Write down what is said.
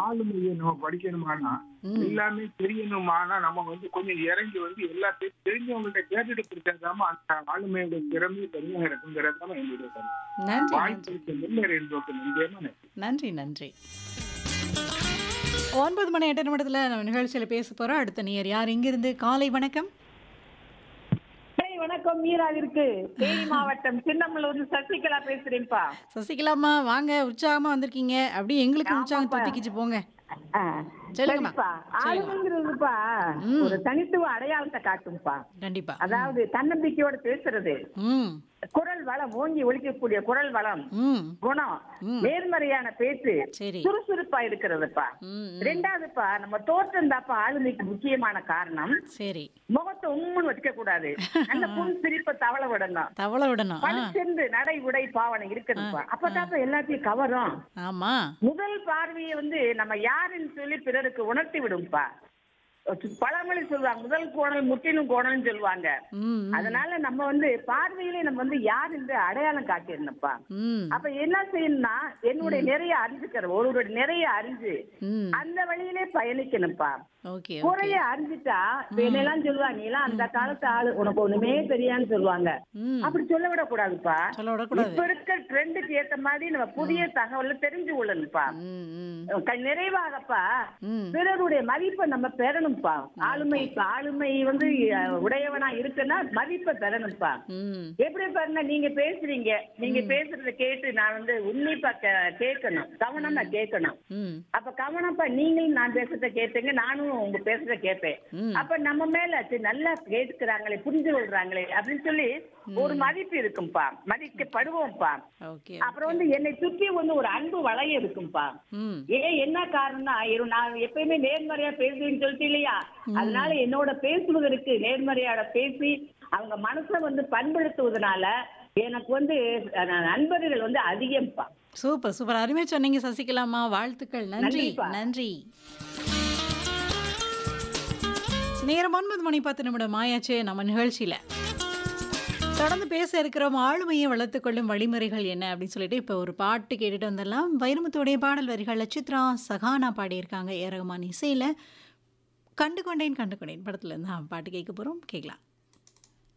ஆளுமையை நம்ம படிக்கணுமானா ம் எல்லாமே தெரியணுமானா நம்ம வந்து கொஞ்சம் இறங்கி வந்து எல்லாத்தையும் தெரிஞ்சவங்கள்ட்ட கேட்டுட்டு கொடுத்தாதாம அந்த ஆளுமையோட திறமை தனியாக இருக்குங்கிறதாம என்னுடைய கருத்து நன்றி நன்றி வாய்ப்புக்கு முன்னேறி என்பதற்கு நிச்சயமா நன்றி நன்றி நன்றி ஒன்பது மணி எட்டு நிமிடத்தில் நம்ம நிகழ்ச்சியில் பேச போகிறோம் அடுத்த நேயர் யார் இங்கிருந்து காலை வணக்கம் ஹேய், வணக்கம் மீராவிற்கு தேனி மாவட்டம் சின்னமலூர்ல சசிகலா பேசுறேன்ப்பா சசிகலாம்மா வாங்க உற்சாகமா வந்திருக்கீங்க அப்படியே எங்களுக்கு உற்சாகம் ஆமாப்பா. தொத்திக்கிச்சு போங்க ஆ, சொல்லுங்கம்மா. சரிப்பா ஆளுமைங்கிறதுப்பா ம். ஒரு தனித்துவ அடையாளத்தை காட்டும்பா கண்டிப்பா அதாவது தன்னம்பிக்கையோட பேசுறது ம் குரல் வளம் ஓங்கி ஒழிக்கக்கூடிய குரல் வளம் ம் குணம் ம். நேர்மறையான பேச்சு சரி சுறுசுறுப்பா இருக்கிறதுப்பா ம் ம். ரெண்டாவதுப்பா நம்ம தோற்றம் தாப்பா ஆளுமைக்கு முக்கியமான காரணம் சரி முகத்தை உம்முன்னு வச்சுக்க கூடாது அந்த புன் சிரிப்பை தவள விடணும் தவளை விடணும் ஆ பளிச்சென்று நடை உடை பாவனை இருக்குதுப்பா அப்பதாப்பா எல்லாத்தையும் கவரும் ஆமா முதல் பார்வையை வந்து நம்ம யாருன்னு சொல்லி பிறருக்கு உணர்த்தி விடும்பா பழமொழி சொல்லுவாங்க முதல் கோணல் முற்றிலும் கோணல்னு சொல்லுவாங்க ம் ம். அதனால நம்ம வந்து பார்வையிலே நம்ம வந்து யார் என்று அடையாளம் காட்டிடணும்ப்பா ம் அப்ப என்ன செய்யணும்னா என்னுடைய நிறைய அறிஞ்சுக்கிற ஒருவருடைய நிறைய அறிஞ்சு ம் அந்த வழியிலே பயணிக்கணும்ப்பா ஓகே குறைய அறிஞ்சிட்டா இப்ப என்னெல்லாம் சொல்லுவாங்க நீ எல்லாம் அந்த காலத்து ஆளு உனக்கு ஒண்ணுமே தெரியான்னு சொல்லுவாங்க ம் அப்படி சொல்ல விடக்கூடாதுப்பா சொல்ல விடக்கூடாது இப்ப இருக்க ட்ரெண்டுக்கு ஏத்த மாதிரி நம்ம புதிய தகவலை தெரிஞ்சு கொள்ளணும்ப்பா ம் ம் க- நிறைவாகப்பா ம் பிறருடைய மதிப்பை நம்ம பெறணும்ப்பா ஆளுமை ஆளுமை வந்து அஹ், உடையவனா இருக்குன்னா மதிப்பை பெறணும்ப்பா ம் எப்படி பாருங்க நீங்க பேசுறீங்க நீங்க பேசுறத கேட்டு நான் வந்து உன்னிப்பா கே- கேட்கணும் கவனமா கேட்கணும் ம் அப்ப கவனப்பா நீங்களும் நான் பேசுறத கேட்பீங்க நானும் உங்க பேசுறத கேட்பேன் ம் அப்ப நம்ம மேல சரி, நல்லா கேட்கிறாங்களே புரிஞ்சு கொள்றாங்களே அப்படின்னு சொல்லி ஒரு மதிப்பு இருக்கும்பா மதிக்கப்படுவோம்ப்பா ஓகே அப்புறம் வந்து என்னை சுற்றி வந்து ஒரு அன்பு வளையம் இருக்கும்பா ம் ஏன் என்ன காரணம்னா இரு- நான் எப்பயுமே நேர்மறையா பேசுவேன்னு சொல்லிட்டு இல்லையா அதனால என்னோட பேசுவதற்கு நேர்மறையோட பேசி அவங்க மனசை வந்து பண்படுத்துவதனால எனக்கு வந்து அஹ், நண்பர்கள் வந்து அதிகம்ப்பா சூப்பர் சூப்பர் அருமையா சொன்னீங்க சசிகலாமா வாழ்த்துக்கள் நன்றி நன்றிப்பா. நன்றி நேரம் ஒன்பது மணி பத்து நிமிடம் ஆயாச்சு நம்ம நிகழ்ச்சியில தொடர்ந்து பேச இருக்கிறோம் ஆளுமையை வளர்த்துக் கொள்ளும் வழிமுறைகள் என்ன அப்படின்னு சொல்லிட்டு இப்போ ஒரு பாட்டு கேட்டுட்டு வந்துடலாம் வைரமுத்துடைய பாடல் வரிகள் சித்ரா சகானா பாடியிருக்காங்க ஏ ரகுமான் இசையில் கண்டு கொண்டேன் கண்டு கொண்டேன் படத்துல இருந்து பாட்டு கேட்க போகிறோம் கேட்கலாம்